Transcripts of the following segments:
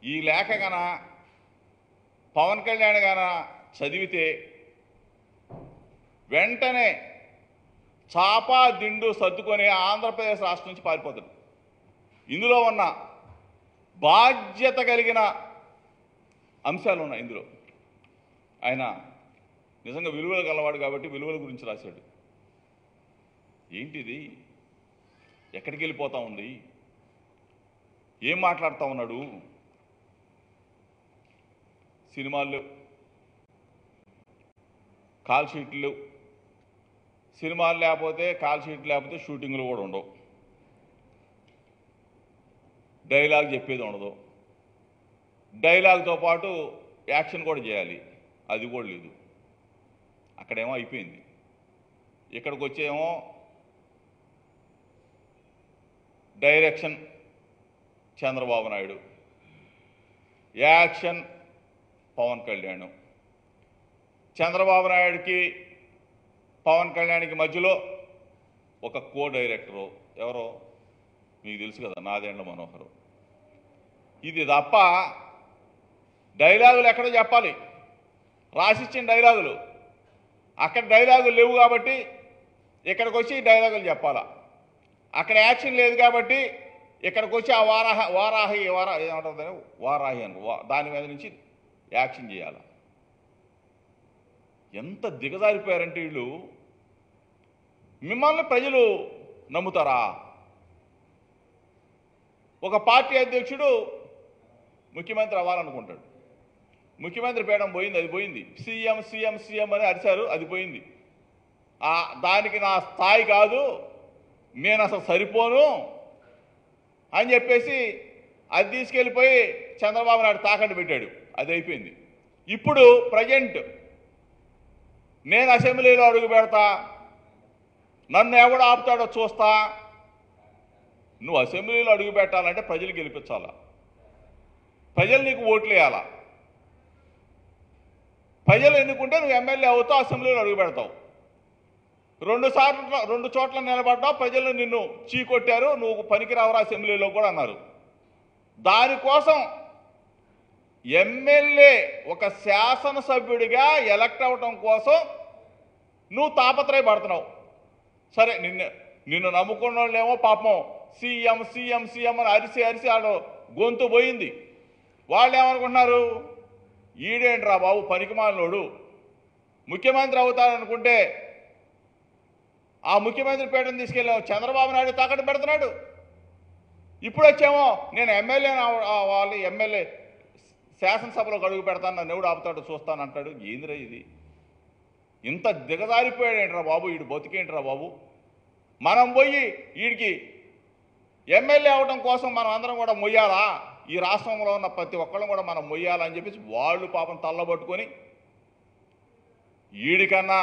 ఈ లేఖ గన పవన్ కళ్యాణ్ గాన చదివితే వెంటనే చాపా దిండు సర్దుకొని ఆంధ్రప్రదేశ్ రాష్ట్రం నుంచి పారిపోతాడు ఇందులో ఉన్న బాధ్యత కలిగిన అంశాలు ఉన్నాయి ఇందులో ఆయన నిజంగా విలువలు గలవాడు కాబట్టి విలువల గురించి రాశాడు ఏంటిది ఎక్కడికి వెళ్ళిపోతా ఉంది ఏం మాట్లాడుతూ ఉన్నాడు సినిమాలు కాల్ షీట్లు సినిమాలు లేకపోతే కాల్ షీట్లు లేకపోతే షూటింగ్లు కూడా ఉండవు డైలాగ్ చెప్పేది ఉండదు డైలాగ్తో పాటు యాక్షన్ కూడా చేయాలి అది కూడా లేదు అక్కడేమో అయిపోయింది ఇక్కడికి వచ్చేమో డైరెక్షన్ చంద్రబాబు నాయుడు యాక్షన్ పవన్ కళ్యాణ్ చంద్రబాబు నాయుడికి పవన్ కళ్యాణ్కి మధ్యలో ఒక కో డైరెక్టరు ఎవరో మీకు తెలుసు కదా నాదేండ్ల మనోహరు ఇది తప్ప డైలాగులు ఎక్కడ చెప్పాలి రాసిచ్చిన డైలాగులు అక్కడ డైలాగులు లేవు కాబట్టి ఇక్కడికి వచ్చి డైలాగులు చెప్పాలా అక్కడ యాక్షన్ లేదు కాబట్టి ఇక్కడికి వచ్చి ఆ వారాహ వారాహి వారా ఏమంటారు దాన్ని? వారాహి అని వా- దాని మీద నుంచి యాక్షన్ చేయాలి ఎంత దిగజారిపోయారంటే వీళ్ళు మిమ్మల్ని ప్రజలు నమ్ముతారా ఒక పార్టీ అధ్యక్షుడు ముఖ్యమంత్రి అవ్వాలనుకుంటాడు ముఖ్యమంత్రి పీఠం పోయింది అది పోయింది సీఎం సీఎం సీఎం అని అరిచారు అది పోయింది ఆ దానికి నా స్థాయి కాదు నేను అసలు సరిపోను అని చెప్పేసి అది తీసుకెళ్ళిపోయి చంద్రబాబు నాయుడు తాకట్టు పెట్టాడు అది అయిపోయింది ఇప్పుడు ప్రజెంట్ నేను అసెంబ్లీలో అడుగు పెడతా నన్ను ఎవడు ఆపుతాడో చూస్తా నువ్వు అసెంబ్లీలో అడుగు పెట్టాలంటే ప్రజలు గెలిపించాలా ప్రజలు నీకు ఓట్లు వేయాలా ప్రజలు ఎన్నుకుంటే నువ్వు ఎమ్మెల్యే అవుతావు అసెంబ్లీలో అడుగు పెడతావు రెండు సార్లు రెండు చోట్ల నిలబడ్డావు ప్రజలు నిన్ను చీకొట్టారు నువ్వు పనికిరావరా అసెంబ్లీలో కూడా అన్నారు దానికోసం ఎమ్మెల్యే ఒక శాసనసభ్యుడిగా ఎలక్ట్ అవటం కోసం నువ్వు తాపత్రయపడుతున్నావు సరే నిన్ను నిన్ను నమ్ముకున్న వాళ్ళేమో పాపం సీఎం సీఎం సీఎం అని అరిసి అరిసి వాళ్ళు గొంతు పోయింది వాళ్ళు ఏమనుకుంటున్నారు ఈడేంట్రా బాబు పనికిమాలినోడు ముఖ్యమంత్రి అవుతారనుకుంటే ఆ ముఖ్యమంత్రి పీఠం తీసుకెళ్ళాం చంద్రబాబు నాయుడు తాకట్టు పెడుతున్నాడు ఇప్పుడు వచ్చేమో నేను ఎమ్మెల్యే వాళ్ళు ఎమ్మెల్యే శాసనసభలోకి అడుగు పెడతాను నన్ను ఎవడు ఆపుతాడు చూస్తాను అంటాడు ఏందిరా ఇది ఇంత దిగజారిపోయాడేంట్రా బాబు వీడు బతికేంట్రా బాబు మనం పోయి వీడికి ఎమ్మెల్యే అవడం కోసం మనం అందరం కూడా మొయ్యాలా ఈ రాష్ట్రంలో ఉన్న ప్రతి ఒక్కళ్ళం కూడా మనం మొయ్యాలని చెప్పేసి వాళ్ళు పాపం తల్లబట్టుకొని వీడికన్నా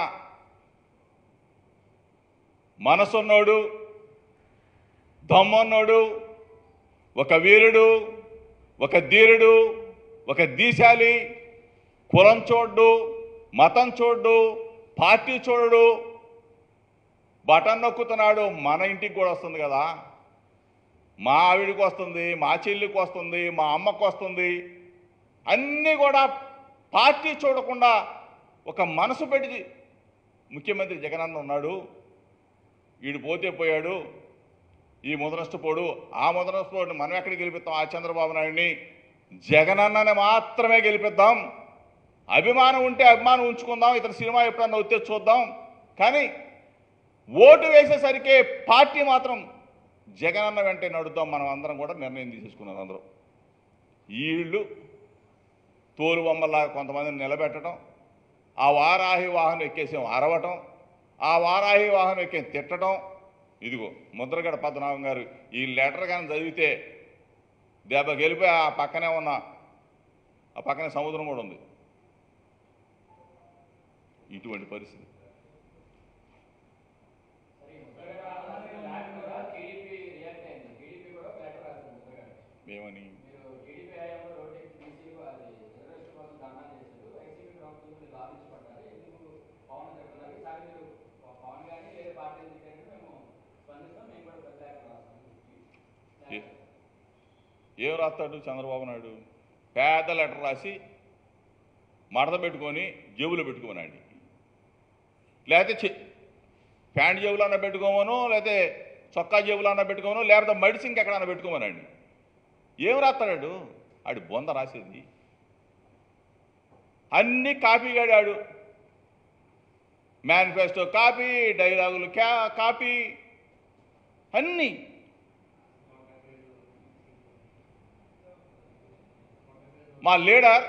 మనసున్నోడు దమ్మున్నోడు ఒక వీరుడు ఒక ధీరుడు ఒక దీశాలి కులం చూడ్డు మతం చూడ్డు పార్టీ చూడడు బటన్ నొక్కుతున్నాడు మన ఇంటికి కూడా వస్తుంది కదా మా ఆవిడికి వస్తుంది మా చెల్లికి వస్తుంది మా అమ్మకు వస్తుంది అన్నీ కూడా పార్టీ చూడకుండా ఒక మనసు పెట్టి ముఖ్యమంత్రి జగనన్న ఉన్నాడు వీడు పోతే పోయాడు ఈ ముదనష్టపోడు ఆ ముదనష్టపోడు మనం ఎక్కడ గెలిపిస్తాం ఆ చంద్రబాబు నాయుడిని జగనన్నని మాత్రమే గెలిపిద్దాం అభిమానం ఉంటే అభిమానం ఉంచుకుందాం ఇతని సినిమా ఎప్పుడన్నా వస్తే చూద్దాం కానీ ఓటు వేసేసరికి పార్టీ మాత్రం జగనన్న వెంటే నడుద్దాం మనం అందరం కూడా నిర్ణయం తీసేసుకున్నారు అందరూ వీళ్ళు తోలు బొమ్మల్లాగా కొంతమందిని నిలబెట్టడం ఆ వారాహి వాహనం ఎక్కేసాం అరవటం ఆ వారాహి వాహనం ఎక్కే తిట్టడం ఇదిగో ముద్రగడ పద్మనాభం గారు ఈ లెటర్ కానీ చదివితే దెబ్బ గెలిపోయి ఆ పక్కనే ఉన్న ఆ పక్కనే సముద్రం కూడా ఉంది ఇటువంటి పరిస్థితి టీడీపీ రియాక్ట్ అయింది టీడీపీ కూడా ఒక లెటర్ రాసింది ముద్రగడ. ఏమని మీరు టీడీపీ హయాంలో రోడ్డు బీసీ అది రిజర్వేషన్ కోసం ధర్నాలు చేశారు వైసీపీ ప్రభుత్వం మీరు లాభించబడ్డారు ఎందుకు పవన్ చెప్తున్నారు ఈసారి మీరు పవన్ కానీ వేరే పార్టీ ఎందుకంటే మేము స్పందిస్తాం మేము కూడా పెద్ద లెటర్ రాస్తాం ఏ- ఏం రాస్తాడు చంద్రబాబు నాయుడు పేద లెటర్ రాసి మడత పెట్టుకొని జేబులో పెట్టుకోమనండి లేకపోతే చె ప్యాంట్ జేబులో అన్న పెట్టుకోమను లేకపోతే చొక్కా జేబులో అన్న పెట్టుకోమను లేకపోతే మడిసి ఇంకెక్కడన్నా పెట్టుకోమనండి ఏం రాస్తాడు ఆడి బొంద రాసేది అన్ని కాపీ గడాడు మేనిఫెస్టో కాపీ డైలాగులు క్యా కాపీ అన్నీ మా లీడర్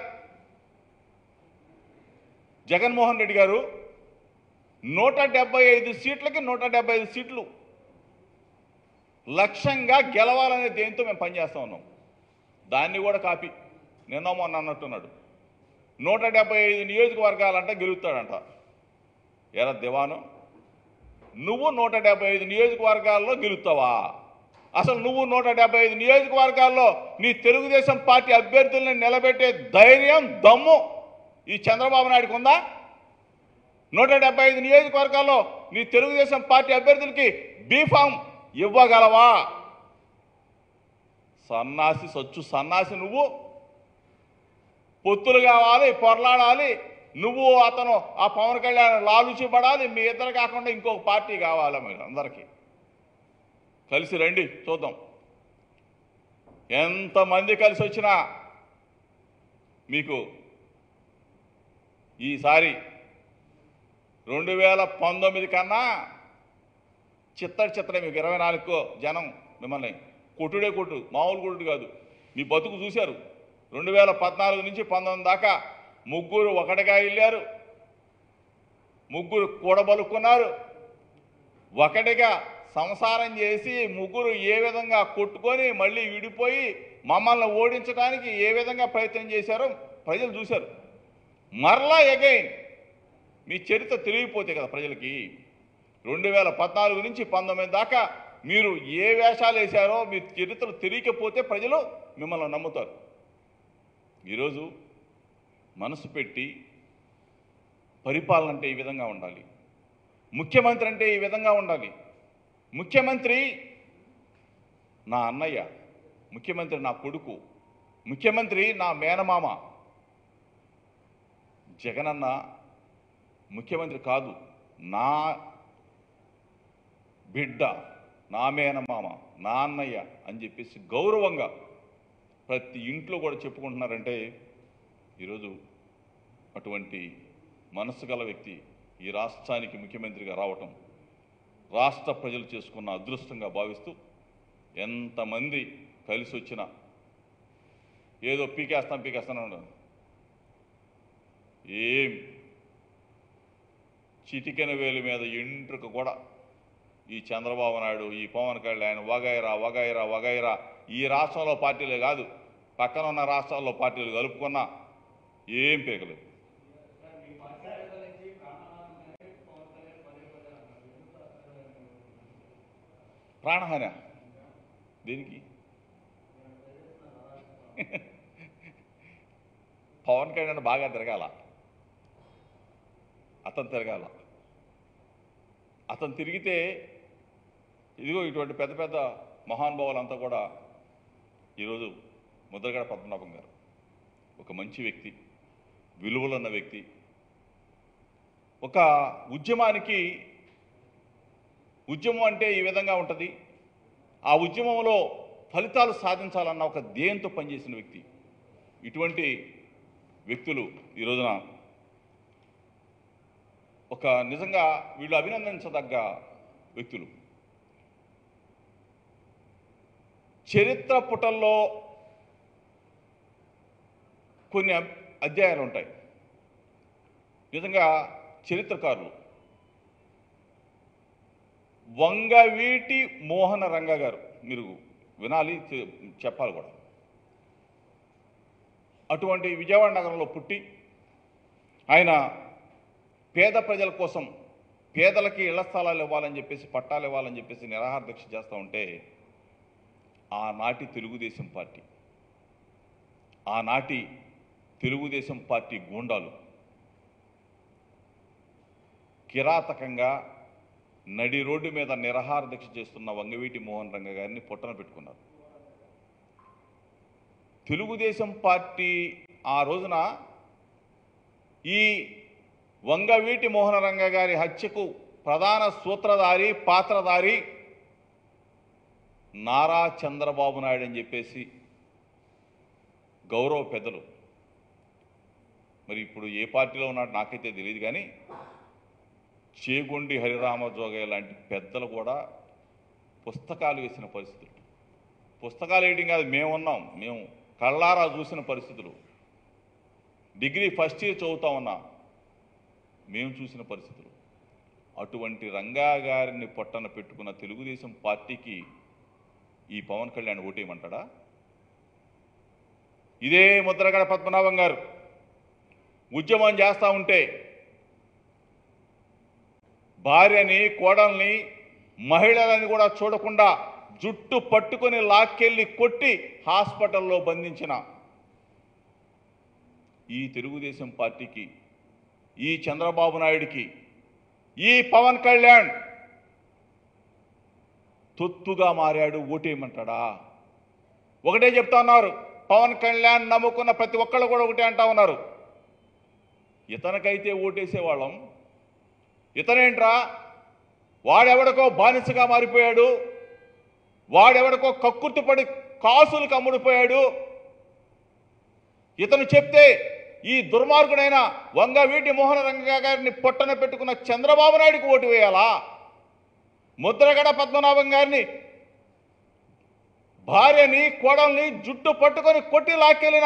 జగన్మోహన్ రెడ్డి గారు నూట డెబ్బై ఐదు సీట్లకి నూట డెబ్బై ఐదు సీట్లు లక్ష్యంగా గెలవాలనే దేంతో మేము పనిచేస్తా ఉన్నాం దాన్ని కూడా కాపీ నిన్న మొన్న అన్నట్టున్నాడు నూట డెబ్బై ఐదు నియోజకవర్గాలంట గెలుస్తాడంట ఎరా దివాను నువ్వు నూట డెబ్బై ఐదు నియోజకవర్గాల్లో గెలుస్తావా అసలు నువ్వు నూట డెబ్బై ఐదు నియోజకవర్గాల్లో నీ తెలుగుదేశం పార్టీ అభ్యర్థుల్ని నిలబెట్టే ధైర్యం దమ్ము ఈ చంద్రబాబు నాయుడుకు ఉందా నూట డెబ్బై ఐదు నియోజకవర్గాల్లో నీ తెలుగుదేశం పార్టీ అభ్యర్థులకి బీఫామ్ ఇవ్వగలవా సన్నాసి సచ్చు సన్నాసి నువ్వు పొత్తులు కావాలి పొరలాడాలి నువ్వు అతను ఆ పవన్ కళ్యాణ్ లాలుచి పడాలి మీ ఇద్దరు కాకుండా ఇంకొక పార్టీ కావాలి మీరు అందరికీ కలిసి రండి చూద్దాం ఎంతమంది కలిసి వచ్చినా మీకు ఈసారి రెండు వేల పంతొమ్మిది కన్నా చిత్తడి చిత్తడే మీకు ఇరవై నాలుగుకో జనం మిమ్మల్ని కొట్టుడే కొట్టు మామూలు కొట్టుడు కాదు మీ బతుకు చూశారు రెండు వేల పద్నాలుగు నుంచి పంతొమ్మిది దాకా ముగ్గురు ఒకటిగా వెళ్ళారు ముగ్గురు కూడబలుక్కున్నారు ఒకటిగా సంసారం చేసి ముగ్గురు ఏ విధంగా కొట్టుకొని మళ్ళీ విడిపోయి మమ్మల్ని ఓడించడానికి ఏ విధంగా ప్రయత్నం చేశారో ప్రజలు చూశారు మరలా ఎగైన్ మీ చరిత్ర తెలియపోతే కదా ప్రజలకి రెండు వేల పద్నాలుగు నుంచి పంతొమ్మిది దాకా మీరు ఏ వేషాలు వేశారో మీ చరిత్ర తెలియకపోతే ప్రజలు మిమ్మల్ని నమ్ముతారు ఈరోజు మనసు పెట్టి పరిపాలన అంటే ఈ విధంగా ఉండాలి ముఖ్యమంత్రి అంటే ఈ విధంగా ఉండాలి ముఖ్యమంత్రి నా అన్నయ్య ముఖ్యమంత్రి నా కొడుకు ముఖ్యమంత్రి నా మేనమామ జగనన్న ముఖ్యమంత్రి కాదు నా బిడ్డ నా మేనమామ నా అన్నయ్య అని చెప్పేసి గౌరవంగా ప్రతి ఇంట్లో కూడా చెప్పుకుంటున్నారంటే ఈరోజు అటువంటి మనసు గల వ్యక్తి ఈ రాష్ట్రానికి ముఖ్యమంత్రిగా రావటం రాష్ట్ర ప్రజలు చేసుకున్న అదృష్టంగా భావిస్తూ ఎంతమంది కలిసి వచ్చినా ఏదో పీకేస్తాం పీకేస్తాను ఏం చిటికెన వేలు మీద ఎంట్రుక కూడా ఈ చంద్రబాబు నాయుడు ఈ పవన్ కళ్యాణ్ వగైరా వగైరా వగైరా ఈ రాష్ట్రంలో పార్టీలే కాదు పక్కన ఉన్న రాష్ట్రాల్లో పార్టీలు కలుపుకున్నా ఏం పీకలేదు ప్రాణహాని దేనికి పవన్ కళ్యాణ్ బాగా తిరగాల అతను తిరగాల అతను తిరిగితే ఇదిగో ఇటువంటి పెద్ద పెద్ద మహానుభావులంతా కూడా ఈరోజు ముద్రగడ పద్మనాభం గారు ఒక మంచి వ్యక్తి విలువలున్న వ్యక్తి ఒక ఉద్యమానికి ఉద్యమం అంటే ఈ విధంగా ఉంటుంది ఆ ఉద్యమంలో ఫలితాలు సాధించాలన్న ఒక ధ్యేయంతో పనిచేసిన వ్యక్తి ఇటువంటి వ్యక్తులు ఈ రోజున ఒక నిజంగా వీళ్ళు అభినందించదగ్గ వ్యక్తులు చరిత్ర పుటల్లో కొన్ని అ- అధ్యాయాలు ఉంటాయి నిజంగా చరిత్రకారులు వంగవీటి మోహన రంగ గారు మీరు వినాలి చె- చెప్పాలి కూడా అటువంటి విజయవాడ నగరంలో పుట్టి ఆయన పేద ప్రజల కోసం పేదలకి ఇళ్ల స్థలాలు ఇవ్వాలని చెప్పేసి పట్టాలు ఇవ్వాలని చెప్పేసి నిరాహార దీక్ష చేస్తూ ఉంటే ఆనాటి తెలుగుదేశం పార్టీ ఆనాటి తెలుగుదేశం పార్టీ గూండాలు కిరాతకంగా నడి రోడ్డు మీద నిరాహార దీక్ష చేస్తున్న వంగవీటి మోహన్ రంగ గారిని పొట్టన పెట్టుకున్నారు తెలుగుదేశం పార్టీ ఆ రోజున ఈ వంగవీటి మోహనరంగ గారి హత్యకు ప్రధాన సూత్రధారి పాత్రధారి నారా చంద్రబాబు నాయుడు అని చెప్పేసి గౌరవ పెద్దలు మరి ఇప్పుడు ఏ పార్టీలో ఉన్నాడు నాకైతే తెలియదు కానీ చేగొండి హరిరామ జోగయ్య లాంటి పెద్దలు కూడా పుస్తకాలు వేసిన పరిస్థితులు పుస్తకాలు వేయడం కాదు మేము ఉన్నాం మేము కళ్ళారా చూసిన పరిస్థితులు డిగ్రీ ఫస్ట్ ఇయర్ చదువుతా ఉన్నాం మేము చూసిన పరిస్థితులు అటువంటి రంగా గారిని పొట్టన పెట్టుకున్న తెలుగుదేశం పార్టీకి ఈ పవన్ కళ్యాణ్ ఓటేయమంటాడా ఇదే ముద్రగడ పద్మనాభం గారు ఉద్యమం చేస్తూ ఉంటే భార్యని కోడల్ని మహిళలని కూడా చూడకుండా జుట్టు పట్టుకొని లాక్కెళ్ళి కొట్టి హాస్పిటల్లో బంధించిన ఈ తెలుగుదేశం పార్టీకి ఈ చంద్రబాబు నాయుడికి ఈ పవన్ కళ్యాణ్ తొత్తుగా మారాడు ఓటేయమంటాడా ఒకటే చెప్తా ఉన్నారు పవన్ కళ్యాణ్ నమ్ముకున్న ప్రతి ఒక్కళ్ళు కూడా ఒకటే అంటా ఉన్నారు ఇతనికైతే ఓటేసేవాళ్ళం ఇతనేంట్రా వాడెవడికో బానిసగా మారిపోయాడు వాడెవడికో కక్కుర్తిపడి కాసులకు అమ్ముడిపోయాడు ఇతను చెప్తే ఈ దుర్మార్గుడైన వంగవీటి మోహన రంగ గారిని పొట్టన పెట్టుకున్న చంద్రబాబు నాయుడికి ఓటు వేయాలా ముద్రగడ పద్మనాభం గారిని భార్యని కోడల్ని జుట్టు పట్టుకొని కొట్టి లాక్కెళ్ళిన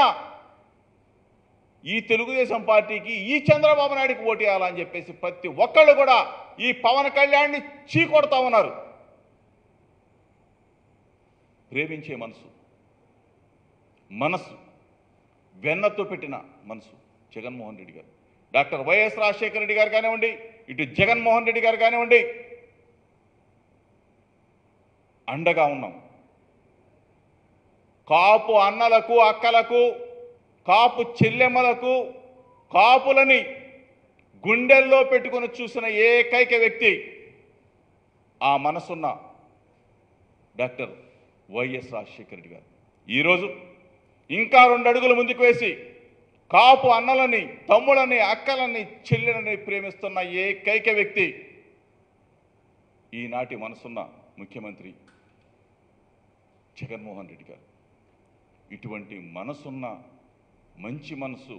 ఈ తెలుగుదేశం పార్టీకి ఈ చంద్రబాబు నాయుడికి ఓటేయాలని చెప్పేసి ప్రతి ఒక్కళ్ళు కూడా ఈ పవన్ కళ్యాణ్ని చీకొడతా ఉన్నారు ప్రేమించే మనసు మనసు వెన్నతో పెట్టిన మనసు జగన్మోహన్ రెడ్డి గారు డాక్టర్ వైఎస్ రాజశేఖర రెడ్డి గారు కానివ్వండి ఇటు జగన్మోహన్ రెడ్డి గారు కానివ్వండి అండగా ఉన్నాం కాపు అన్నలకు అక్కలకు కాపు చెల్లెమ్మలకు కాపులని గుండెల్లో పెట్టుకొని చూసిన ఏకైక వ్యక్తి ఆ మనసున్న డాక్టర్ వైఎస్ రాజశేఖర రెడ్డి గారు ఈరోజు ఇంకా రెండు అడుగులు ముందుకు వేసి కాపు అన్నలని తమ్ములని అక్కలని చెల్లెలని ప్రేమిస్తున్న ఏకైక వ్యక్తి ఈనాటి మనసున్న ముఖ్యమంత్రి జగన్మోహన్ రెడ్డి గారు ఇటువంటి మనసున్న మంచి మనసు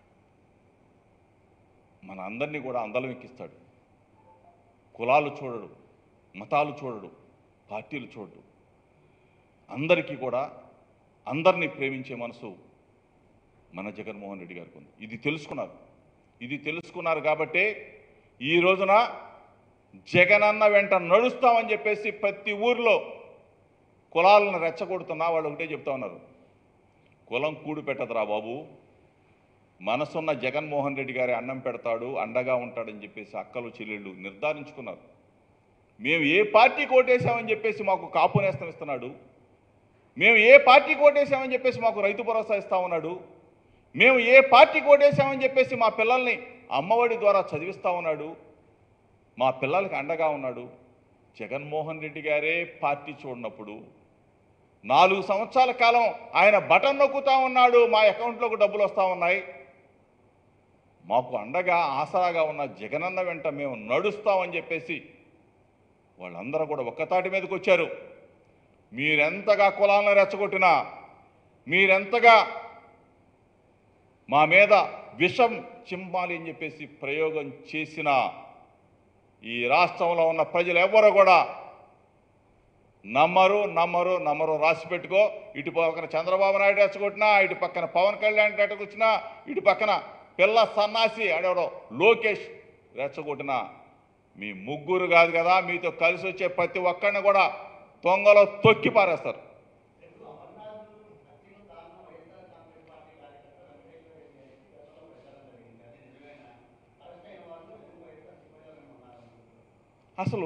మన అందరినీ కూడా అందలం ఎక్కిస్తాడు కులాలు చూడడు మతాలు చూడడు పార్టీలు చూడడు అందరికీ కూడా అందరినీ ప్రేమించే మనసు మన జగన్మోహన్ రెడ్డి గారికి ఉంది ఇది తెలుసుకున్నారు ఇది తెలుసుకున్నారు కాబట్టే ఈ రోజున జగనన్న వెంట నడుస్తామని చెప్పేసి ప్రతి ఊర్లో కులాలను రెచ్చగొడుతున్నా వాళ్ళు ఒకటే చెప్తా ఉన్నారు కులం కూడు పెట్టదురా బాబు మనసున్న జగన్మోహన్ రెడ్డి గారి అన్నం పెడతాడు అండగా ఉంటాడని చెప్పేసి అక్కలు చెల్లెళ్ళు నిర్ధారించుకున్నారు మేము ఏ పార్టీకి ఓటేసామని చెప్పేసి మాకు కాపు నేస్తం ఇస్తున్నాడు మేము ఏ పార్టీకి ఓటేసామని చెప్పేసి మాకు రైతు భరోసా ఇస్తా ఉన్నాడు మేము ఏ పార్టీకి ఓటేసామని చెప్పేసి మా పిల్లల్ని అమ్మఒడి ద్వారా చదివిస్తా ఉన్నాడు మా పిల్లలకి అండగా ఉన్నాడు జగన్మోహన్ రెడ్డి గారే పార్టీ చూడనప్పుడు నాలుగు సంవత్సరాల కాలం ఆయన బటన్ నొక్కుతా ఉన్నాడు మా అకౌంట్లోకి డబ్బులు వస్తూ ఉన్నాయి మాకు అండగా ఆసరాగా ఉన్న జగనన్న వెంట మేము నడుస్తామని చెప్పేసి వాళ్ళందరూ కూడా ఒక్కతాటి మీదకి వచ్చారు మీరెంతగా కులాలను రెచ్చగొట్టినా మీరెంతగా మా మీద విషం చింపాలి అని చెప్పేసి ప్రయోగం చేసిన ఈ రాష్ట్రంలో ఉన్న ప్రజలు ఎవ్వరూ కూడా నమ్మరు నమ్మరు నమ్మరు రాసి పెట్టుకో ఇటు పక్కన చంద్రబాబు నాయుడు రెచ్చగొట్టినా ఇటు పక్కన పవన్ కళ్యాణ్ రెచ్చగొచ్చినా ఇటు పక్కన పిల్ల సన్నాసి అడెవడో లోకేష్ రెచ్చగొట్టినా మీ ముగ్గురు కాదు కదా మీతో కలిసి వచ్చే ప్రతి ఒక్కరిని కూడా తొంగలో తొక్కి పారేస్తారు అసలు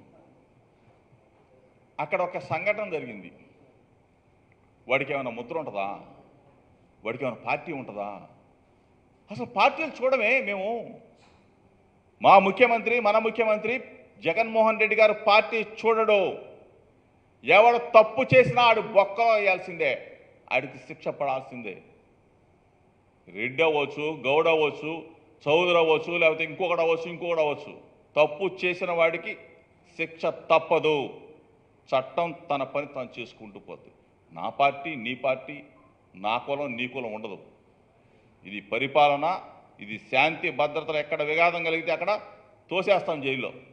అక్కడ ఒక సంఘటన జరిగింది వాడికి ఏమైనా ముద్ర ఉంటుందా వాడికి ఏమైనా పార్టీ ఉంటుందా అసలు పార్టీలు చూడమే మేము మా ముఖ్యమంత్రి మన ముఖ్యమంత్రి జగన్మోహన్ రెడ్డి గారు పార్టీ చూడడు ఎవడు తప్పు చేసినా ఆడు బొక్కలో వేయాల్సిందే ఆడికి శిక్ష పడాల్సిందే రెడ్డి అవ్వచ్చు గౌడ అవ్వచ్చు చౌదరి అవ్వచ్చు లేకపోతే ఇంకొకటి అవ్వచ్చు ఇంకొకటి అవ్వచ్చు తప్పు చేసిన వాడికి శిక్ష తప్పదు చట్టం తన పని తను చేసుకుంటూ పోతుంది నా పార్టీ నీ పార్టీ నా కులం నీ కులం ఉండదు ఇది పరిపాలన ఇది శాంతి భద్రతలు ఎక్కడ విఘాతం కలిగితే అక్కడ తోసేస్తాం జైల్లో